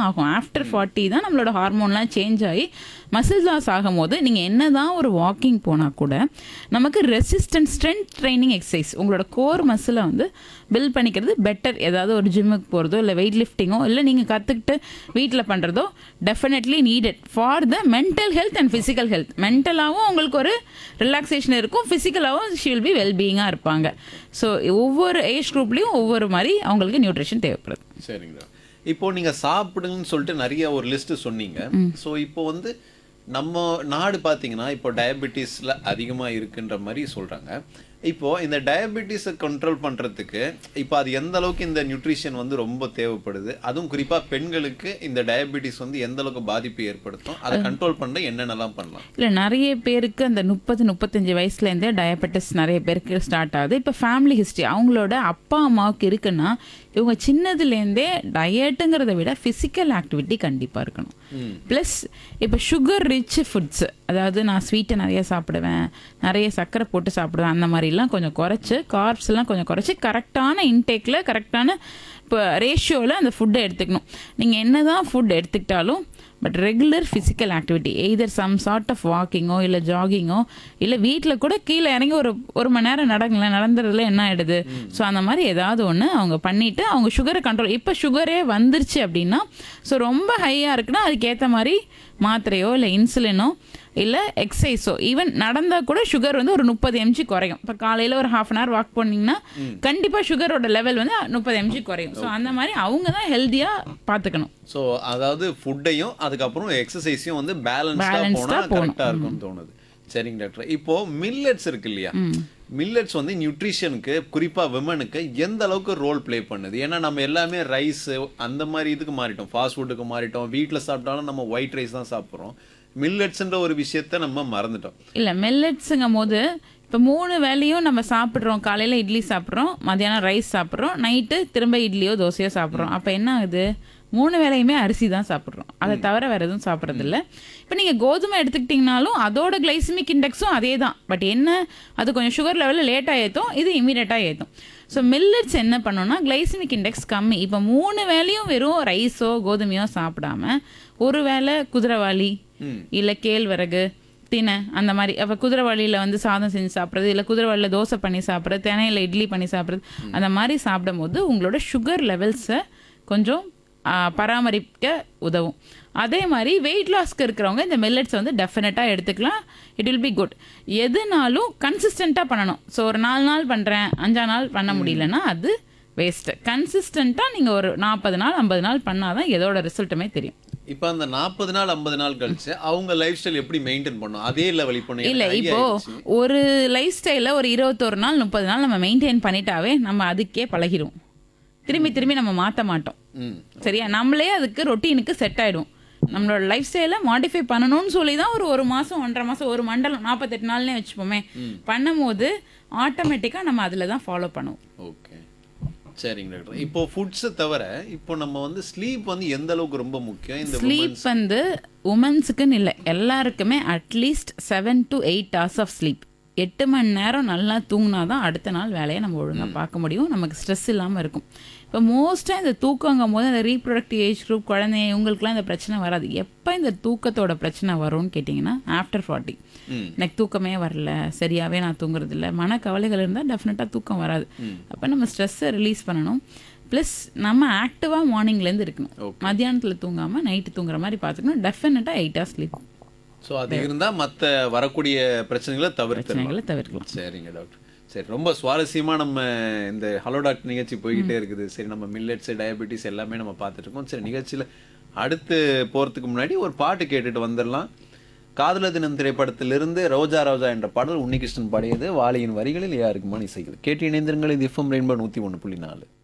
ஆகும் after forty தான் நம்மளோட ஹார்மோன்லாம் சேஞ்ச் ஆகி மசில் லாஸ் ஆகும்போது நீங்கள் என்ன தான் ஒரு வாக்கிங் போனால் கூட நமக்கு ரெசிஸ்டன்ட் ஸ்ட்ரென்த் ட்ரைனிங் எக்ஸசைஸ் உங்களோட கோர் மசிலை வந்து பில்ட் பண்ணிக்கிறது பெட்டர் ஏதாவது ஒரு ஜிம்முக்கு போகிறதோ இல்லை வெயிட் லிஃப்டிங்கோ இல்லை நீங்கள் கற்றுக்கிட்டு வீட்டில் பண்ணுறதோ definitely needed for the mental health and physical health மென்டலாகவும் உங்களுக்கு ஒரு ரிலாக்ஸேஷன் இருக்கும் ஃபிசிக்கலாகவும் ஷி வில் பி வெல்பீயிங்காக இருப்பாங்க ஸோ ஒவ்வொரு ஏஜ் குரூப்லேயும் ஒவ்வொரு மாதிரி அவங்களுக்கு நியூட்ரிஷன் தேவைப்படுது சரிங்க இப்போ நீங்க சாப்பிடுங்கன்னு சொல்லிட்டு நிறைய ஒரு லிஸ்ட் சொன்னீங்க சோ இப்போ வந்து நம்ம நாடு பாத்தீங்கன்னா இப்போ டயபெட்டிஸ்ல அதிகமா இருக்குன்ற மாதிரி சொல்றாங்க இப்போ இந்த டயபெட்டிஸை கண்ட்ரோல் பண்றதுக்கு இப்போ அது எந்த அளவுக்கு இந்த நியூட்ரிஷன் வந்து ரொம்ப தேவைப்படுது அதுவும் குறிப்பா பெண்களுக்கு இந்த டயபெட்டிஸ் வந்து எந்த அளவுக்கு பாதிப்பு ஏற்படுத்தும் அதை கண்ட்ரோல் பண்ண என்னென்னலாம் பண்ணலாம் இல்லை நிறைய பேருக்கு அந்த முப்பது முப்பத்தஞ்சு வயசுலேருந்தே டயபெட்டிஸ் நிறைய பேருக்கு ஸ்டார்ட் ஆகுது இப்போ ஃபேமிலி ஹிஸ்ட்ரி அவங்களோட அப்பா அம்மாவுக்கு இருக்குன்னா இவங்க சின்னதுலேருந்தே டயட்டுங்கிறத விட ஃபிசிக்கல் ஆக்டிவிட்டி கண்டிப்பாக இருக்கணும் ப்ளஸ் இப்போ சுகர் ரிச் ஃபுட்ஸ் அதாவது நான் ஸ்வீட்டை நிறைய சாப்பிடுவேன் நிறைய சர்க்கரை போட்டு சாப்பிடுவேன் அந்த மாதிரிலாம் கொஞ்சம் குறைச்சி கார்ப்ஸ்லாம் கொஞ்சம் குறைச்சி கரெக்டான இன்டேக்கில் கரெக்டான இப்போ ரேஷியோவில் அந்த ஃபுட்டை எடுத்துக்கணும் நீங்கள் என்ன தான் ஃபுட் எடுத்துக்கிட்டாலும் but regular physical activity either some sort of வாக்கிங்கோ இல்லை ஜாகிங்கோ இல்லை வீட்டில் கூட கீழே இறங்கி ஒரு ஒரு மணி நேரம் நடங்களேன் நடந்துறதுல என்ன ஆயிடுது ஸோ அந்த மாதிரி ஏதாவது ஒன்று அவங்க பண்ணிட்டு அவங்க சுகரை கண்ட்ரோல் இப்போ சுகரே வந்துருச்சு அப்படின்னா ஸோ ரொம்ப ஹையாக இருக்குன்னா அதுக்கேற்ற மாதிரி மாத்திரையோ இல்லை இன்சுலினோ இல்லை எக்ஸசைஸோ ஈவன் நடந்தால் கூட சுகர் வந்து ஒரு முப்பது எம்ஜி குறையும் இப்போ காலையில் ஒரு ஹாஃப் அன் ஹவர் வாக் பண்ணீங்கன்னா கண்டிப்பாக சுகரோட லெவல் வந்து முப்பது எம்ஜி குறையும் ஸோ அந்த மாதிரி அவங்க தான் ஹெல்த்தியாக பார்த்துக்கணும் சோ அதாவது ஃபுட்டையும் அதுக்கப்புறம் எக்ஸசைஸையும் வந்து பேலன்ஸ்டா Balanced-ஆ போனா போகணும். கரெக்டா இருக்கும்னு தோணுது சரிங்க டாக்டர் இப்போ மில்லட்ஸ் இருக்கு இல்லையா மில்லட்ஸ் வந்து நியூட்ரிஷனுக்கு குறிப்பா விமனுக்கு எந்த அளவுக்கு ரோல் ப்ளே பண்ணுது ஏன்னா நம்ம எல்லாமே ரைஸ் அந்த மாதிரி இதுக்கு மாறிட்டோம் ஃபாஸ்ட் ஃபுட்டுக்கு மாறிட்டோம் வீட்ல சாப்பிட்டாலும் நம்ம ஒயிட் ரைஸ் தான் சாப்பிட்றோம் மில்லட்ஸ்ன்ற ஒரு விஷயத்த நம்ம மறந்துட்டோம் இல்லை மில்லட்ஸுங்கும் போது இப்போ மூணு வேளையும் நம்ம சாப்பிட்றோம் காலையில் இட்லி சாப்பிட்றோம் மத்தியானம் ரைஸ் சாப்பிட்றோம் நைட்டு திரும்ப இட்லியோ தோசையோ சாப்பிட்றோம் அப்போ என்ன ஆகுது மூணு வேளையுமே அரிசி தான் சாப்பிட்றோம் அதை தவிர வேறு எதுவும் சாப்பிட்றதில்ல இப்போ நீங்கள் கோதுமை எடுத்துக்கிட்டிங்கனாலும் அதோட கிளைசிமிக் இண்டெக்ஸும் அதே தான் பட் என்ன அது கொஞ்சம் சுகர் லெவலில் லேட்டாக ஏற்றும் இது இமீடியட்டாக ஏற்றும் ஸோ மில்லட்ஸ் என்ன பண்ணோம்னா கிளைசிமிக் இண்டெக்ஸ் கம்மி இப்போ மூணு வேளையும் வெறும் ரைஸோ கோதுமையோ சாப்பிடாம ஒரு வேளை குதிரைவாளி இல்லை கேழ்வரகு தினை அந்த மாதிரி அப்போ குதிரைவாளியில் வந்து சாதம் செஞ்சு சாப்பிட்றது இல்லை குதிரைவாளியில் தோசை பண்ணி சாப்பிட்றது தினையில் இட்லி பண்ணி சாப்பிட்றது அந்த மாதிரி சாப்பிடும்போது உங்களோட சுகர் லெவல்ஸை கொஞ்சம் ஆ, பராமரிக்க உதவும் அதே மாதிரி வெயிட் லாஸ்க்கு இருக்கிறவங்க இந்த மில்லட்ஸ் வந்து டெஃபினட்டாக எடுத்துக்கலாம் இட் வில் பி குட் எதுனாலும் கன்சிஸ்டண்ட்டாக பண்ணணும் ஸோ ஒரு நாலு நாள் பண்ணுறேன் அஞ்சா நாள் பண்ண முடியலன்னா அது வேஸ்ட்டு கன்சிஸ்டண்ட்டாக நீங்கள் ஒரு நாற்பது நாள் ஐம்பது நாள் பண்ணாதான் எதோட ரிசல்ட்டுமே தெரியும் இப்போ அந்த நாற்பது நாள் ஐம்பது நாள் கழிச்சு அவங்க லைஃப் ஸ்டைல் எப்படி மெயின்டைன் பண்ணும் அதே லெவல் இப்போ இல்ல எனக்கு idea இப்போ ஆயிடுச்சு. ஒரு லைஃப் ஸ்டைல ஒரு இருபத்தொரு நாள் முப்பது நாள் நம்ம மெயின்டைன் பண்ணிட்டாவே நம்ம அதுக்கே பழகிடும் திரும்பி திரும்பி நம்ம மாத்த மாட்டோம் ம் சரியா நம்மளே அதுக்கு ரொட்டீனுக்கு செட் ஆயிடும் நம்மளோட லைஃப் ஸ்டைலை மாடிஃபை பண்ணணும்னு சொல்லி தான் ஒரு ஒரு மாசம் ஒன்றரை மாசம் ஒரு மண்டலம் நாற்பத்தெட்டு நாள்னே வச்சுப்போமே பண்ணும்போது ஆட்டோமேட்டிக்கா நம்ம அதுல தான் ஃபாலோ பண்ணுவோம் ஓகே சரிங்க டாக்டர் இப்போ ஃபுட்ஸை தவிர இப்போ நம்ம வந்து ஸ்லீப் வந்து எந்த அளவுக்கு ரொம்ப முக்கியம் இந்த ஸ்லீப் வந்து உமன்ஸுக்குன்னு இல்லை எல்லாருக்குமே at least seven to eight hours of sleep எட்டு மணி நேரம் நல்லா தூங்கினா தான் அடுத்த நாள் வேலையை நம்ம ஒழுங்காக பார்க்க முடியும் நமக்கு ஸ்ட்ரெஸ் இல்லாமல் இருக்கும் இப்போ மோஸ்ட்டாக இந்த தூக்கங்கும் போது அந்த ரீப்ரொடக்டிவ் ஏஜ் குரூப் குழந்தை இவங்களுக்குலாம் இந்த பிரச்சனை வராது எப்போ இந்த தூக்கத்தோட பிரச்சனை வரும்னு கேட்டிங்கன்னா ஆஃப்டர் ஃபார்ட்டி எனக்கு தூக்கமே வரல சரியாகவே நான் தூங்குறது இல்லை மனக்கவலைகள் இருந்தால் டெஃபினட்டாக தூக்கம் வராது அப்போ நம்ம ஸ்ட்ரெஸ்ஸை ரிலீஸ் பண்ணணும் ப்ளஸ் நம்ம ஆக்டிவாக மார்னிங்லேருந்து இருக்கணும் மத்தியானத்தில் தூங்காமல் நைட்டு தூங்குற மாதிரி பார்த்துக்கணும் டெஃபினட்டாக எயிட் ஹவர்ஸ் ஸ்லீப் ஸோ அது இருந்தால் மற்ற வரக்கூடிய பிரச்சனைகளை தவிர்த்துடலாம் பிரச்சனைகளை தவிர்க்கலாம் சரிங்க டாக்டர் சரி ரொம்ப சுவாரஸ்யமா நம்ம இந்த ஹலோ டாக்டர் நிகழ்ச்சி போய்கிட்டே இருக்குது சரி நம்ம மில்லட்ஸ் டயபெட்டிஸ் எல்லாமே நம்ம பார்த்துட்டு இருக்கோம் சரி நிகழ்ச்சியில அடுத்து போறதுக்கு முன்னாடி ஒரு பாட்டு கேட்டுட்டு வந்துடலாம் காதல தினம் திரைப்படத்திலிருந்து ரோஜா ரோஜா என்ற பாடல் உன்னிகிருஷ்ணன் பாடியது வாலியின் வரிகளில் யாருக்குமான் இசைக்குது கேட்டு இணைந்திருங்கள் இது எஃப்எம் ரெயின்போ நூற்றி ஒன்று புள்ளி நாலு